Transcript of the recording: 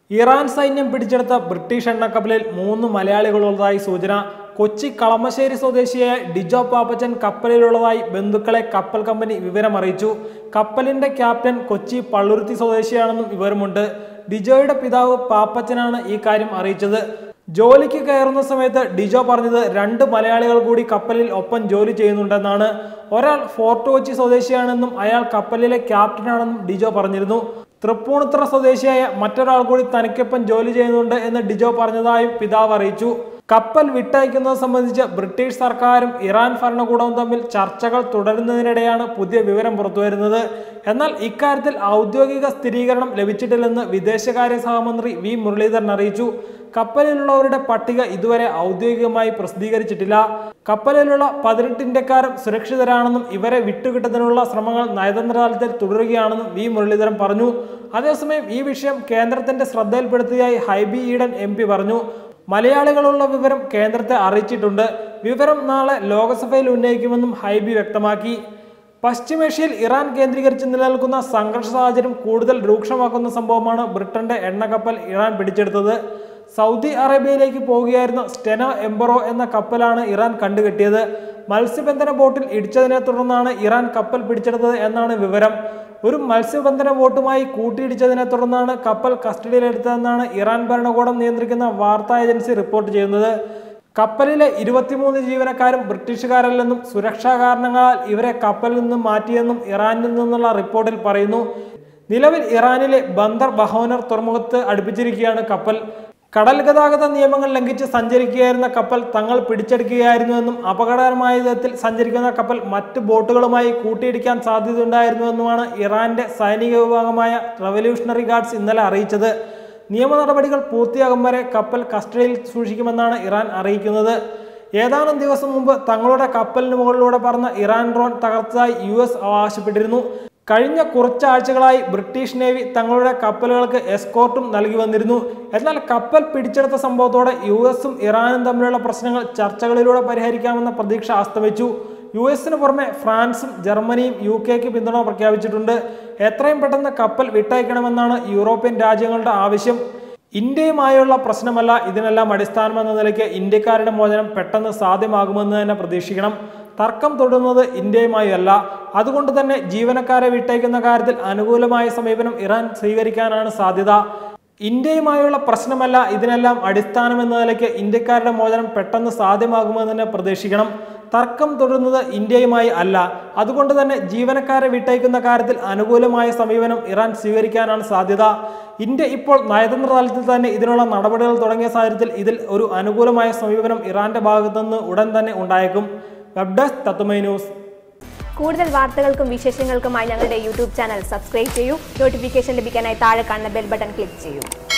Iran സൈന്യം പിടിച്ചെടുത്ത British എണ്ണക്കപ്പലിൽ മൂന്ന് മലയാളികളുള്ളതായി സൂചന കൊച്ചി കളമശ്ശേരി സ്വദേശിയായ ഡിജോ പാപ്പച്ചൻ കപ്പലിലുള്ളതായി ബന്ധുക്കളെ കപ്പൽ കമ്പനി വിവരമറിയിച്ചു കപ്പലിന്റെ ക്യാപ്റ്റൻ കൊച്ചി പള്ളുരുത്തി സ്വദേശിയാണെന്നും വിവരമുണ്ട് ഡിജോയുടെ പിതാവ് പാപ്പച്ചനാണ് ഈ കാര്യം അറിയിച്ചത് ജോലിക്ക് കയറുന്ന സമയത്ത് ഡിജോ പറഞ്ഞത് രണ്ട് മലയാളികൾ കൂടി കപ്പലിൽ ഒപ്പം ജോലി ചെയ്യുന്നുണ്ടെന്നാണ് ഒരാൾ ഫോർട്ട് കൊച്ചി സ്വദേശിയാണെന്നും അയാൾ കപ്പലിലെ ക്യാപ്റ്റനാണെന്നും ഡിജോ പറഞ്ഞിരുന്നു തൃപ്പൂണിത്തുറ സ്വദേശിയായ മറ്റൊരാൾ കൂടി തനിക്കൊപ്പം ജോലി ചെയ്യുന്നുണ്ട് എന്ന് ഡിജോ പറഞ്ഞതായും പിതാവ് അറിയിച്ചു കപ്പൽ വിട്ടയക്കുന്നത് സംബന്ധിച്ച് ബ്രിട്ടീഷ് സർക്കാരും ഇറാൻ ഭരണകൂടവും തമ്മിൽ ചർച്ചകൾ തുടരുന്നതിനിടെയാണ് പുതിയ വിവരം പുറത്തുവരുന്നത് എന്നാൽ ഇക്കാര്യത്തിൽ ഔദ്യോഗിക സ്ഥിരീകരണം ലഭിച്ചിട്ടില്ലെന്ന് വിദേശകാര്യ സഹമന്ത്രി വി മുരളീധരൻ അറിയിച്ചു കപ്പലിലുള്ളവരുടെ പട്ടിക ഇതുവരെ ഔദ്യോഗികമായി പ്രസിദ്ധീകരിച്ചിട്ടില്ല കപ്പലിലുള്ള പതിനെട്ട് ഇന്ത്യക്കാരും സുരക്ഷിതരാണെന്നും ഇവരെ വിട്ടുകിട്ടുന്നതിനുള്ള ശ്രമങ്ങൾ നയതന്ത്ര തലത്തിൽ തുടരുകയാണെന്നും വി മുരളീധരൻ പറഞ്ഞു അതേസമയം ഈ വിഷയം കേന്ദ്രത്തിന്റെ ശ്രദ്ധയിൽപ്പെടുത്തിയതായി ഹൈബി ഈഡൻ എം പറഞ്ഞു മലയാളികളുള്ള വിവരം കേന്ദ്രത്തെ അറിയിച്ചിട്ടുണ്ട് വിവരം നാളെ ലോക്സഭയിൽ ഉന്നയിക്കുമെന്നും ഹൈബി വ്യക്തമാക്കി പശ്ചിമേഷ്യയിൽ ഇറാൻ കേന്ദ്രീകരിച്ച് നിലനിൽക്കുന്ന സംഘർഷ സാഹചര്യം കൂടുതൽ രൂക്ഷമാക്കുന്ന സംഭവമാണ് ബ്രിട്ടന്റെ എണ്ണക്കപ്പൽ ഇറാൻ പിടിച്ചെടുത്തത് സൗദി അറേബ്യയിലേക്ക് പോവുകയായിരുന്ന സ്റ്റെന എംബറോ എന്ന കപ്പലാണ് ഇറാൻ കണ്ടുകെട്ടിയത് മത്സ്യബന്ധന ബോട്ടിൽ ഇടിച്ചതിനെ തുടർന്നാണ് ഇറാൻ കപ്പൽ പിടിച്ചെടുത്തത് എന്നാണ് വിവരം ഒരു മത്സ്യബന്ധന ബോട്ടുമായി കൂട്ടിയിടിച്ചതിനെ തുടർന്നാണ് കപ്പൽ കസ്റ്റഡിയിലെടുത്തതെന്നാണ് ഇറാൻ ഭരണകൂടം നിയന്ത്രിക്കുന്ന വാർത്താ ഏജൻസി റിപ്പോർട്ട് ചെയ്യുന്നത് കപ്പലിലെ ഇരുപത്തിമൂന്ന് ജീവനക്കാരും ബ്രിട്ടീഷുകാരല്ലെന്നും സുരക്ഷാ കാരണങ്ങളാൽ ഇവരെ കപ്പലിൽ നിന്നും മാറ്റിയെന്നും ഇറാനിൽ നിന്നുള്ള റിപ്പോർട്ടിൽ പറയുന്നു നിലവിൽ ഇറാനിലെ ബന്ദർ ബഹോനർ തുറമുഖത്ത് അടുപ്പിച്ചിരിക്കുകയാണ് കപ്പൽ കടൽ ഗതാഗത നിയമങ്ങൾ ലംഘിച്ച് സഞ്ചരിക്കുകയായിരുന്ന കപ്പൽ തങ്ങൾ പിടിച്ചെടുക്കുകയായിരുന്നുവെന്നും അപകടകരമായ വിധത്തിൽ സഞ്ചരിക്കുന്ന കപ്പൽ മറ്റ് ബോട്ടുകളുമായി കൂട്ടിയിടിക്കാൻ സാധ്യതയുണ്ടായിരുന്നുവെന്നുമാണ് ഇറാന്റെ സൈനിക വിഭാഗമായ റവല്യൂഷണറി ഗാർഡ്സ് ഇന്നലെ അറിയിച്ചത് നിയമ നടപടികൾ പൂർത്തിയാകും വരെ കപ്പൽ കസ്റ്റഡിയിൽ സൂക്ഷിക്കുമെന്നാണ് ഇറാൻ അറിയിക്കുന്നത് ഏതാനും ദിവസം മുമ്പ് തങ്ങളുടെ കപ്പലിന് മുകളിലൂടെ പറന്ന ഇറാൻ ഡ്രോൺ തകർത്തതായി യു എസ് അവകാശപ്പെട്ടിരുന്നു കഴിഞ്ഞ കുറച്ചാഴ്ചകളായി ബ്രിട്ടീഷ് നേവി തങ്ങളുടെ കപ്പലുകൾക്ക് എസ്കോർട്ടും നൽകി വന്നിരുന്നു എന്നാൽ കപ്പൽ പിടിച്ചെടുത്ത സംഭവത്തോടെ യു എസും ഇറാനും തമ്മിലുള്ള പ്രശ്നങ്ങൾ ചർച്ചകളിലൂടെ പരിഹരിക്കാമെന്ന പ്രതീക്ഷ അസ്തമിച്ചു യു എസിന് പുറമെ ഫ്രാൻസും ജർമ്മനിയും യു കെക്ക് പിന്തുണ പ്രഖ്യാപിച്ചിട്ടുണ്ട് എത്രയും പെട്ടെന്ന് കപ്പൽ വിട്ടയക്കണമെന്നാണ് യൂറോപ്യൻ രാജ്യങ്ങളുടെ ആവശ്യം ഇന്ത്യയുമായുള്ള പ്രശ്നമല്ല ഇതിനെല്ലാം അടിസ്ഥാനമെന്ന നിലയ്ക്ക് ഇന്ത്യക്കാരുടെ മോചനം പെട്ടെന്ന് സാധ്യമാകുമെന്ന് തന്നെ പ്രതീക്ഷിക്കണം തർക്കം തൊടുന്നത് ഇന്ത്യയുമായി അല്ല അതുകൊണ്ട് തന്നെ ജീവനക്കാരെ വിട്ടയക്കുന്ന കാര്യത്തിൽ അനുകൂലമായ സമീപനം ഇറാൻ സ്വീകരിക്കാനാണ് സാധ്യത ഇന്ത്യയുമായുള്ള പ്രശ്നമല്ല ഇതിനെല്ലാം അടിസ്ഥാനമെന്ന നിലയ്ക്ക് ഇന്ത്യക്കാരുടെ മോചനം പെട്ടെന്ന് സാധ്യമാകുമെന്ന് തന്നെ പ്രതീക്ഷിക്കണം തർക്കം തുടരുന്നത് ഇന്ത്യയുമായി അല്ല അതുകൊണ്ട് തന്നെ ജീവനക്കാരെ വിട്ടയക്കുന്ന കാര്യത്തിൽ അനുകൂലമായ സമീപനം ഇറാൻ സ്വീകരിക്കാനാണ് സാധ്യത ഇന്ത്യ ഇപ്പോൾ നയതന്ത്ര തലത്തിൽ തന്നെ ഇതിനുള്ള നടപടികൾ തുടങ്ങിയ സാഹചര്യത്തിൽ ഇതിൽ ഒരു അനുകൂലമായ സമീപനം ഇറാന്റെ ഭാഗത്തുനിന്ന് ഉടൻ തന്നെ ഉണ്ടായേക്കും വെബ് ഡെസ്ക് തത്തുമൈ ന്യൂസ് കൂടുതൽ വാർത്തകൾക്കും വിശേഷങ്ങൾക്കുമായി ഞങ്ങളുടെ യൂട്യൂബ് ചാനൽ സബ്സ്ക്രൈബ് ചെയ്യൂ നോട്ടിഫിക്കേഷൻ ലഭിക്കാനായി താഴെ കാണുന്ന ബെൽ ബട്ടൺ ക്ലിക്ക് ചെയ്യൂ